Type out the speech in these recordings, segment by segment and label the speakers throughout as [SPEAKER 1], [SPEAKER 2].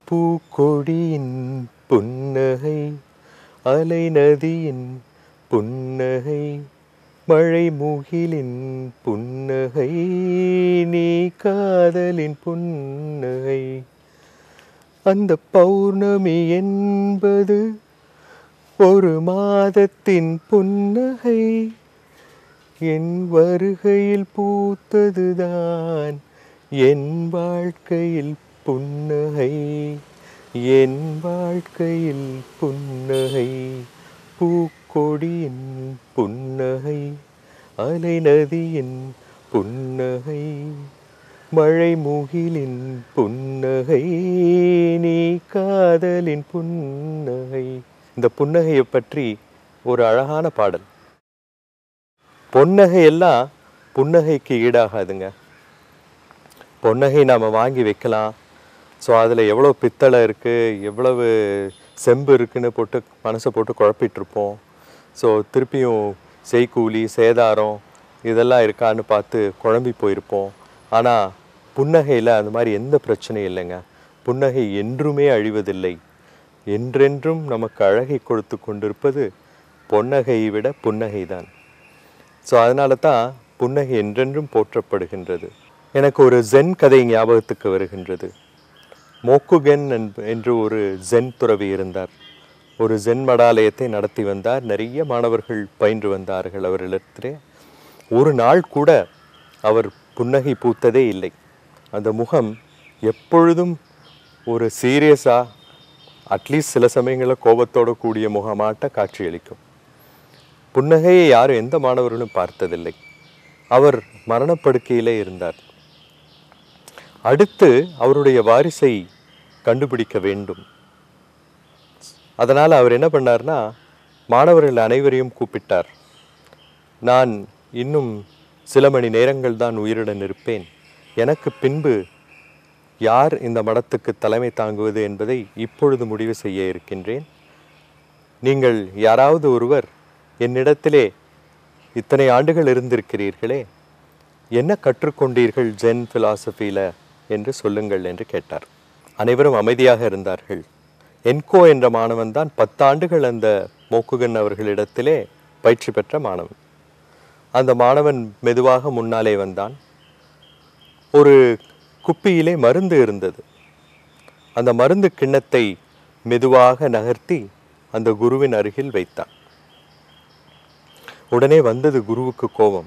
[SPEAKER 1] பூக்கொடியின் புன்னகை அலை நதியின் புன்னகை மழை முகிலின் புன்னகை நீ காதலின் புன்னகை அந்த பௌர்ணமி என்பது ஒரு மாதத்தின் புன்னகை என் வருகையில் பூத்ததுதான் என் வாழ்க்கையில் புன்னகை என் வாழ்க்கையில் புன்னகை பூக்கொடியின் புன்னகை அலை நதியின் புன்னகை மழை முகிலின் புன்னகை நீ காதலின் புன்னகை இந்த புன்னகையை பற்றி ஒரு அழகான பாடல் பொன்னகை எல்லாம் புன்னகைக்கு ஈடாகாதுங்க பொன்னகை நாம் வாங்கி வைக்கலாம் ஸோ அதில் எவ்வளோ பித்தளை இருக்குது எவ்வளவு செம்பு இருக்குன்னு போட்டு மனசை போட்டு குழப்பிட்டு இருப்போம் ஸோ திருப்பியும் செய்கூலி சேதாரம் இதெல்லாம் இருக்கான்னு பார்த்து குழம்பி போயிருப்போம் ஆனால் புன்னகையில் அந்த மாதிரி எந்த பிரச்சனையும் இல்லைங்க புன்னகை என்றுமே அழிவதில்லை என்றென்றும் நமக்கு அழகை கொடுத்து கொண்டிருப்பது பொன்னகையை விட புன்னகை தான் ஸோ அதனால தான் புன்னகை என்றென்றும் போற்றப்படுகின்றது எனக்கு ஒரு ஜென் கதை ஞாபகத்துக்கு வருகின்றது மோக்குகென் என்ப- என்று ஒரு ஜென் துறவி இருந்தார் ஒரு ஜென் மடாலயத்தை நடத்தி வந்தார் நிறைய மாணவர்கள் பயின்று வந்தார்கள் அவரிடத்திலே ஒரு நாள் கூட அவர் புன்னகை பூத்ததே இல்லை அந்த முகம் எப்பொழுதும் ஒரு சீரியஸாக அட்லீஸ்ட் சில சமயங்களில் கோபத்தோட கூடிய முகமாட்ட காட்சியளிக்கும் புன்னகையை யாரும் எந்த மாணவர்களும் பார்த்ததில்லை அவர் மரணப்படுக்கையிலே இருந்தார் அடுத்து அவருடைய வாரிசை கண்டுபிடிக்க வேண்டும் அதனால் அவர் என்ன பண்ணார்னா மாணவர்கள் அனைவரையும் கூப்பிட்டார் நான் இன்னும் சில மணி நேரங்கள் தான் உயிருடன் இருப்பேன் எனக்கு பின்பு யார் இந்த மடத்துக்கு தலைமை தாங்குவது என்பதை இப்பொழுது முடிவு செய்ய இருக்கின்றேன் நீங்கள் யாராவது ஒருவர் என்னிடத்திலே இத்தனை ஆண்டுகள் இருந்திருக்கிறீர்களே என்ன கற்றுக்கொண்டீர்கள் ஜென் பிலாசபியில் என்று சொல்லுங்கள் என்று கேட்டார் அனைவரும் அமைதியாக இருந்தார்கள் என்கோ என்ற மாணவன் தான் பத்தாண்டுகள் அந்த மோக்குகன் அவர்களிடத்திலே பயிற்சி பெற்ற மாணவன் அந்த மாணவன் மெதுவாக முன்னாலே வந்தான் ஒரு குப்பியிலே மருந்து இருந்தது அந்த மருந்து கிண்ணத்தை மெதுவாக நகர்த்தி அந்த குருவின் அருகில் வைத்தான் உடனே வந்தது குருவுக்கு கோபம்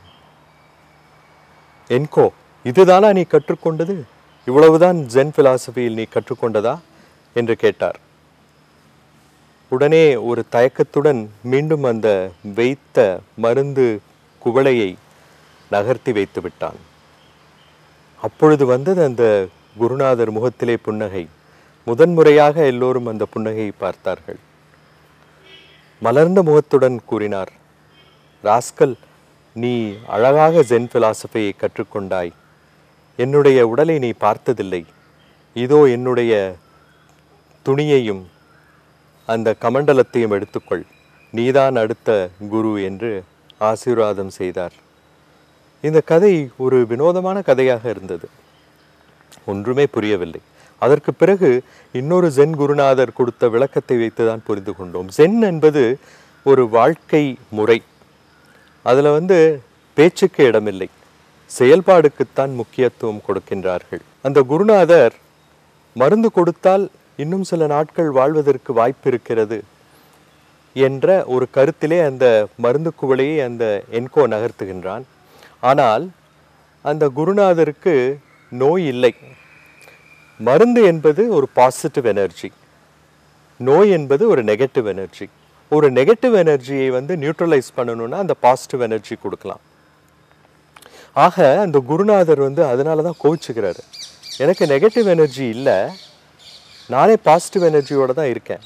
[SPEAKER 1] என்கோ இதுதானா நீ கற்றுக்கொண்டது இவ்வளவுதான் ஜென் பிலாசபியில் நீ கற்றுக்கொண்டதா என்று கேட்டார் உடனே ஒரு தயக்கத்துடன் மீண்டும் அந்த வைத்த மருந்து குவளையை நகர்த்தி வைத்து விட்டான் அப்பொழுது வந்தது அந்த குருநாதர் முகத்திலே புன்னகை முதன்முறையாக எல்லோரும் அந்த புன்னகையை பார்த்தார்கள் மலர்ந்த முகத்துடன் கூறினார் ராஸ்கல் நீ அழகாக ஜென் பிலாசபியை கற்றுக்கொண்டாய் என்னுடைய உடலை நீ பார்த்ததில்லை இதோ என்னுடைய துணியையும் அந்த கமண்டலத்தையும் எடுத்துக்கொள் நீதான் அடுத்த குரு என்று ஆசீர்வாதம் செய்தார் இந்த கதை ஒரு வினோதமான கதையாக இருந்தது ஒன்றுமே புரியவில்லை அதற்கு பிறகு இன்னொரு ஜென் குருநாதர் கொடுத்த விளக்கத்தை வைத்துதான் புரிந்து கொண்டோம் ஜென் என்பது ஒரு வாழ்க்கை முறை அதில் வந்து பேச்சுக்கு இடமில்லை செயல்பாடுக்குத்தான் முக்கியத்துவம் கொடுக்கின்றார்கள் அந்த குருநாதர் மருந்து கொடுத்தால் இன்னும் சில நாட்கள் வாழ்வதற்கு வாய்ப்பு இருக்கிறது என்ற ஒரு கருத்திலே அந்த மருந்து குவளையை அந்த என்கோ நகர்த்துகின்றான் ஆனால் அந்த குருநாதருக்கு நோய் இல்லை மருந்து என்பது ஒரு பாசிட்டிவ் எனர்ஜி நோய் என்பது ஒரு நெகட்டிவ் எனர்ஜி ஒரு நெகட்டிவ் எனர்ஜியை வந்து நியூட்ரலைஸ் பண்ணணும்னா அந்த பாசிட்டிவ் எனர்ஜி கொடுக்கலாம் ஆக அந்த குருநாதர் வந்து அதனால தான் கோவிச்சுக்கிறாரு எனக்கு நெகட்டிவ் எனர்ஜி இல்லை நானே பாசிட்டிவ் எனர்ஜியோட தான் இருக்கேன்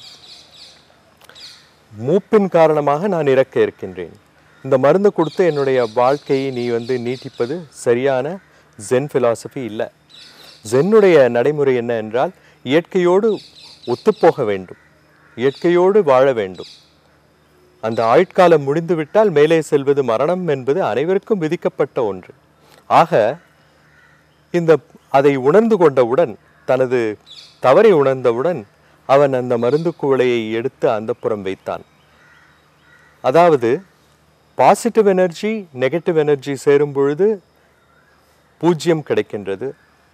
[SPEAKER 1] மூப்பின் காரணமாக நான் இறக்க இருக்கின்றேன் இந்த மருந்து கொடுத்து என்னுடைய வாழ்க்கையை நீ வந்து நீட்டிப்பது சரியான ஜென் philosophy இல்லை ஜென்னுடைய நடைமுறை என்ன என்றால் இயற்கையோடு ஒத்துப்போக வேண்டும் இயற்கையோடு வாழ வேண்டும் அந்த ஆயுட்காலம் முடிந்துவிட்டால் மேலே செல்வது மரணம் என்பது அனைவருக்கும் விதிக்கப்பட்ட ஒன்று ஆக இந்த அதை உணர்ந்து கொண்டவுடன் தனது தவறை உணர்ந்தவுடன் அவன் அந்த மருந்து குவளையை எடுத்து அந்த புறம் வைத்தான் அதாவது பாசிட்டிவ் எனர்ஜி நெகட்டிவ் எனர்ஜி சேரும் பொழுது பூஜ்ஜியம் கிடைக்கின்றது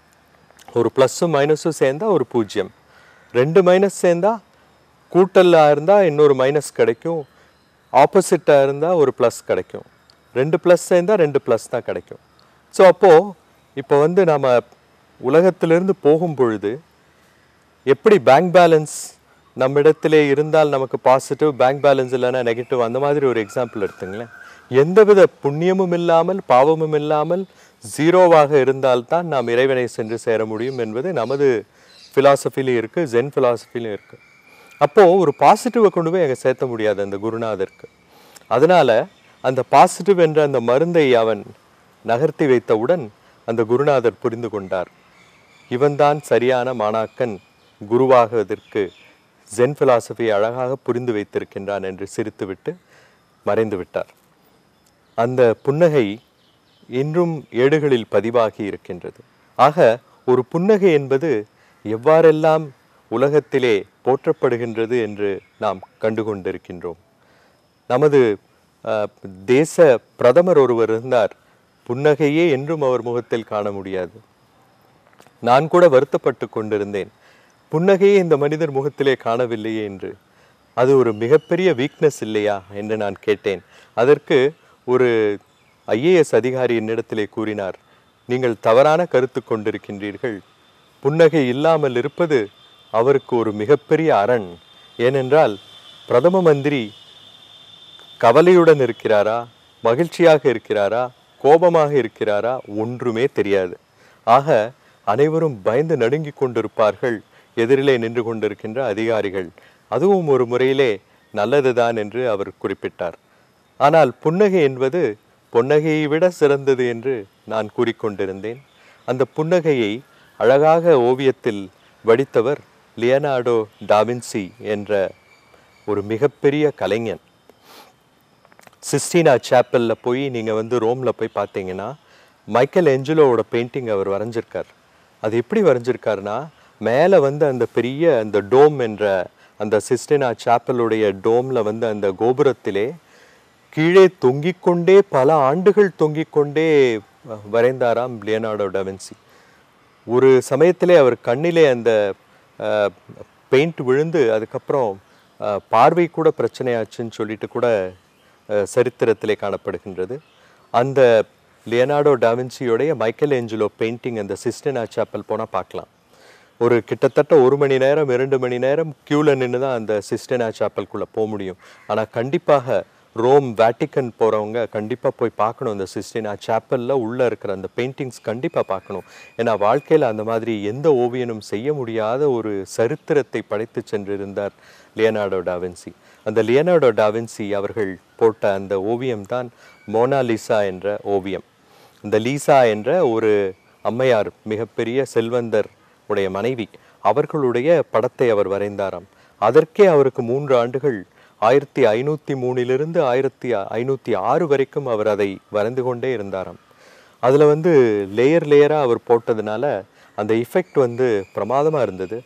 [SPEAKER 1] ஒரு ப்ளஸ்ஸும் மைனஸும் சேர்ந்தா ஒரு பூஜ்ஜியம் ரெண்டு மைனஸ் சேர்ந்தா கூட்டலாக இருந்தால் இன்னொரு மைனஸ் கிடைக்கும் ஆப்போசிட்டாக இருந்தால் ஒரு ப்ளஸ் கிடைக்கும் ரெண்டு ப்ளஸ் சேர்ந்தால் ரெண்டு ப்ளஸ் தான் கிடைக்கும் ஸோ அப்போது இப்போ வந்து நாம் உலகத்திலிருந்து போகும் பொழுது எப்படி பேங்க் பேலன்ஸ் நம்மிடத்திலே இருந்தால் நமக்கு பாசிட்டிவ் பேங்க் பேலன்ஸ் இல்லைன்னா நெகட்டிவ் அந்த மாதிரி ஒரு எக்ஸாம்பிள் எடுத்துங்களேன் எந்தவித புண்ணியமும் இல்லாமல் பாவமும் இல்லாமல் ஜீரோவாக இருந்தால்தான் நாம் இறைவனை சென்று சேர முடியும் என்பது நமது ஃபிலாசபிலையும் இருக்குது ஜென் ஃபிலாசபிலையும் இருக்குது அப்போது ஒரு பாசிட்டிவை கொண்டு போய் அங்கே சேர்த்த முடியாது அந்த குருநாதருக்கு அதனால அந்த பாசிட்டிவ் என்ற அந்த மருந்தை அவன் நகர்த்தி வைத்தவுடன் அந்த குருநாதர் புரிந்து கொண்டார் இவன்தான் சரியான மாணாக்கன் குருவாகுவதற்கு ஜென் பிலாசபியை அழகாக புரிந்து வைத்திருக்கின்றான் என்று சிரித்துவிட்டு மறைந்து விட்டார் அந்த புன்னகை இன்றும் ஏடுகளில் பதிவாகி இருக்கின்றது ஆக ஒரு புன்னகை என்பது எவ்வாறெல்லாம் உலகத்திலே போற்றப்படுகின்றது என்று நாம் கண்டு கொண்டிருக்கின்றோம் நமது அஹ், தேச பிரதமர் ஒருவர் இருந்தார் புன்னகையே என்றும் அவர் முகத்தில் காண முடியாது நான் கூட வருத்தப்பட்டு கொண்டிருந்தேன் புன்னகையே இந்த மனிதர் முகத்திலே காணவில்லையே என்று அது ஒரு மிகப்பெரிய வீக்னஸ் இல்லையா என்று நான் கேட்டேன் அதற்கு ஒரு ஐஏஎஸ் அதிகாரி என்னிடத்திலே கூறினார் நீங்கள் தவறான கருத்து கொண்டிருக்கின்றீர்கள் புன்னகை இல்லாமல் இருப்பது அவருக்கு ஒரு மிகப்பெரிய அரண் ஏனென்றால் பிரதம மந்திரி கவலையுடன் இருக்கிறாரா மகிழ்ச்சியாக இருக்கிறாரா கோபமாக இருக்கிறாரா ஒன்றுமே தெரியாது ஆக அனைவரும் பயந்து நடுங்கிக் கொண்டிருப்பார்கள் எதிரிலே நின்று கொண்டிருக்கின்ற அதிகாரிகள் அதுவும் ஒரு முறையிலே நல்லதுதான் என்று அவர் குறிப்பிட்டார் ஆனால் புன்னகை என்பது பொன்னகையை விட சிறந்தது என்று நான் கூறிக்கொண்டிருந்தேன் அந்த புன்னகையை அழகாக ஓவியத்தில் வடித்தவர் லியனார்டோ டாவின்சி என்ற ஒரு மிகப்பெரிய கலைஞன் சிஸ்டினா சாப்பல்ல போய் நீங்கள் வந்து ரோமில் போய் பார்த்தீங்கன்னா மைக்கேல் ஏஞ்சலோவோட பெயிண்டிங் அவர் வரைஞ்சிருக்கார் அது எப்படி வரைஞ்சிருக்காருன்னா மேலே வந்து அந்த பெரிய அந்த டோம் என்ற அந்த சிஸ்டினா சாப்பலுடைய டோமில் வந்து அந்த கோபுரத்திலே கீழே தொங்கிக் கொண்டே பல ஆண்டுகள் தொங்கிக் கொண்டே அஹ், வரைந்தாராம் லியனார்டோ டவின்சி ஒரு சமயத்திலே அவர் கண்ணிலே அந்த பெயிண்ட் விழுந்து அதுக்கப்புறம் அஹ், பார்வை கூட பிரச்சனையாச்சுன்னு சொல்லிட்டு கூட அஹ், சரித்திரத்திலே காணப்படுகின்றது அந்த லியனார்டோ டாவின்சியோடைய மைக்கேல் ஏஞ்சலோ பெயிண்டிங் அந்த சிஸ்டனா சாப்பல் போனால் பார்க்கலாம் ஒரு கிட்டத்தட்ட ஒரு மணி நேரம் இரண்டு மணி நேரம் க்யூவில் நின்று தான் அந்த சிஸ்டனா சாப்பல்குள்ளே போக முடியும் ஆனால் கண்டிப்பாக ரோம் வேட்டிக்கன் போகிறவங்க கண்டிப்பாக போய் பார்க்கணும் இந்த சிஸ்டினா சாப்பலில் உள்ளே இருக்கிற அந்த பெயிண்டிங்ஸ் கண்டிப்பாக பார்க்கணும் ஏன்னா வாழ்க்கையில் அந்த மாதிரி எந்த ஓவியனும் செய்ய முடியாத ஒரு சரித்திரத்தை படைத்து சென்றிருந்தார் லியனார்டோ டாவின்சி அந்த லியனார்டோ டாவின்சி அவர்கள் போட்ட அந்த ஓவியம் தான் மோனாலிசா என்ற ஓவியம் இந்த லீசா என்ற ஒரு அம்மையார் மிகப்பெரிய செல்வந்தர் உடைய மனைவி அவர்களுடைய படத்தை அவர் வரைந்தாராம் அதற்கே அவருக்கு மூன்று ஆண்டுகள் ஆயிரத்தி ஐநூற்றி மூணிலிருந்து ஆயிரத்தி ஐநூற்றி ஆறு வரைக்கும் அவர் அதை வரைந்து கொண்டே இருந்தாராம் அதில் வந்து லேயர் லேயராக அவர் போட்டதுனால அந்த இஃபெக்ட் வந்து பிரமாதமாக இருந்தது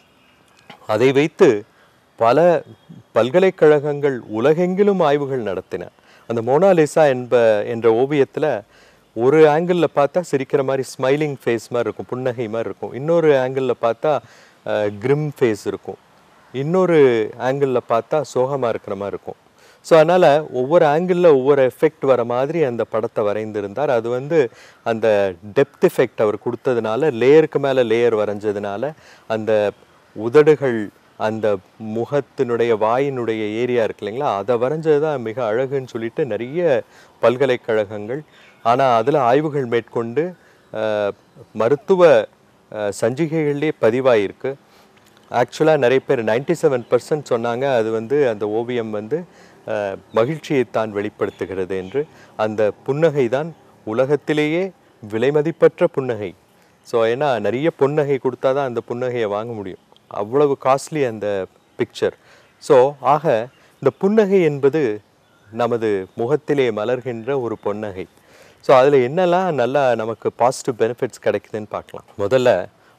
[SPEAKER 1] அதை வைத்து பல பல்கலைக்கழகங்கள் உலகெங்கிலும் ஆய்வுகள் நடத்தின அந்த மோனாலிசா என்ப என்ற ஓவியத்தில் ஒரு ஆங்கிளில் பார்த்தா சிரிக்கிற மாதிரி ஸ்மைலிங் ஃபேஸ் மாதிரி இருக்கும் புன்னகை மாதிரி இருக்கும் இன்னொரு ஆங்கிளில் பார்த்தா கிரிம் ஃபேஸ் இருக்கும் இன்னொரு ஆங்கிளில் பார்த்தா சோகமாக இருக்கிற மாதிரி இருக்கும் ஸோ அதனால் ஒவ்வொரு ஆங்கிளில் ஒவ்வொரு எஃபெக்ட் வர மாதிரி அந்த படத்தை வரைந்திருந்தார் அது வந்து அந்த டெப்த் எஃபெக்ட் அவர் கொடுத்ததுனால லேயருக்கு மேலே லேயர் வரைஞ்சதுனால அந்த உதடுகள் அந்த முகத்தினுடைய வாயினுடைய ஏரியா இருக்கு இல்லைங்களா அதை வரைஞ்சது தான் மிக அழகுன்னு சொல்லிட்டு நிறைய பல்கலைக்கழகங்கள் ஆனால் அதில் ஆய்வுகள் மேற்கொண்டு அஹ், மருத்துவ அஹ், சஞ்சிகைகள்லேயே பதிவாயிருக்கு ஆக்சுவலாக நிறைய பேர் 97% செவன் பர்சன்ட் சொன்னாங்க அது வந்து அந்த ஓவியம் வந்து அஹ், மகிழ்ச்சியைத்தான் வெளிப்படுத்துகிறது என்று அந்த புன்னகை தான் உலகத்திலேயே விலைமதிப்பற்ற புன்னகை ஸோ ஏன்னா நிறைய புன்னகை கொடுத்தா தான் அந்த புன்னகையை வாங்க முடியும் அவ்வளவு காஸ்ட்லி அந்த பிக்சர் ஸோ ஆக இந்த புன்னகை என்பது நமது முகத்திலே மலர்கின்ற ஒரு பொன்னகை ஸோ அதில் என்னெல்லாம் நல்லா நமக்கு பாசிட்டிவ் பெனிஃபிட்ஸ் கிடைக்குதுன்னு பார்க்கலாம் முதல்ல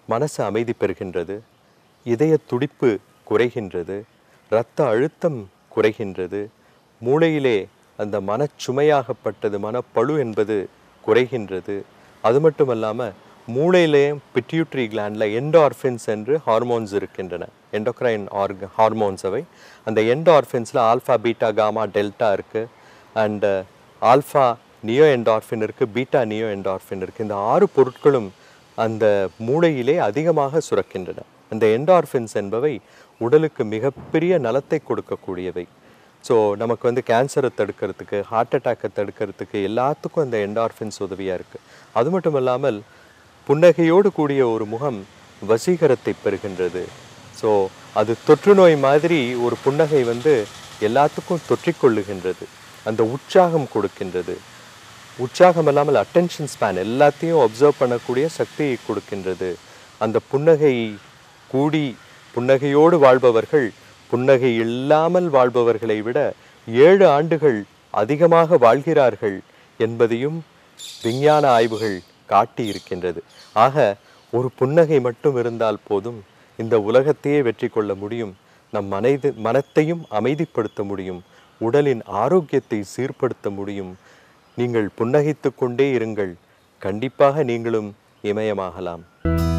[SPEAKER 1] மனசு அமைதி பெறுகின்றது இதய துடிப்பு குறைகின்றது இரத்த அழுத்தம் குறைகின்றது மூளையிலே அந்த மனச்சுமையாகப்பட்டது மனப்பழு என்பது குறைகின்றது அது மட்டும் இல்லாமல் மூளையிலேயும் பிட்யூட்ரி கிளாண்டில் என்டார்ஃபின்ஸ் என்று ஹார்மோன்ஸ் இருக்கின்றன எண்டோக்ரைன் ஆர்க ஹார்மோன்ஸ் அவை அந்த என்டார்ஃபின்ஸில் ஆல்ஃபா பீட்டா காமா டெல்டா இருக்குது அண்டு ஆல்ஃபா நியோ என்டார்ஃபின் இருக்குது பீட்டா நியோ என்டார்ஃபின் இருக்குது இந்த ஆறு பொருட்களும் அந்த மூளையிலே அதிகமாக சுரக்கின்றன அந்த என்டார்ஃபின்ஸ் என்பவை உடலுக்கு மிகப்பெரிய நலத்தை கொடுக்கக்கூடியவை ஸோ நமக்கு வந்து கேன்சரை தடுக்கிறதுக்கு ஹார்ட் அட்டாக்கை தடுக்கிறதுக்கு எல்லாத்துக்கும் அந்த என்டார்ஃபின்ஸ் உதவியாக இருக்குது அது மட்டும் இல்லாமல் புன்னகையோடு கூடிய ஒரு முகம் வசீகரத்தை பெறுகின்றது ஸோ அது தொற்று நோய் மாதிரி ஒரு புன்னகை வந்து எல்லாத்துக்கும் தொற்றிக்கொள்ளுகின்றது அந்த உற்சாகம் கொடுக்கின்றது உற்சாகம் இல்லாமல் அட்டென்ஷன் ஸ்பேன் எல்லாத்தையும் அப்சர்வ் பண்ணக்கூடிய சக்தியை கொடுக்கின்றது அந்த புன்னகை கூடி புன்னகையோடு வாழ்பவர்கள் புன்னகை இல்லாமல் வாழ்பவர்களை விட ஏழு ஆண்டுகள் அதிகமாக வாழ்கிறார்கள் என்பதையும் விஞ்ஞான ஆய்வுகள் காட்டி இருக்கின்றது ஆக ஒரு புன்னகை மட்டும் இருந்தால் போதும் இந்த உலகத்தையே வெற்றி கொள்ள முடியும் நம் மனைது மனத்தையும் அமைதிப்படுத்த முடியும் உடலின் ஆரோக்கியத்தை சீர்படுத்த முடியும் நீங்கள் புன்னகைத்து கொண்டே இருங்கள் கண்டிப்பாக நீங்களும் இமயமாகலாம்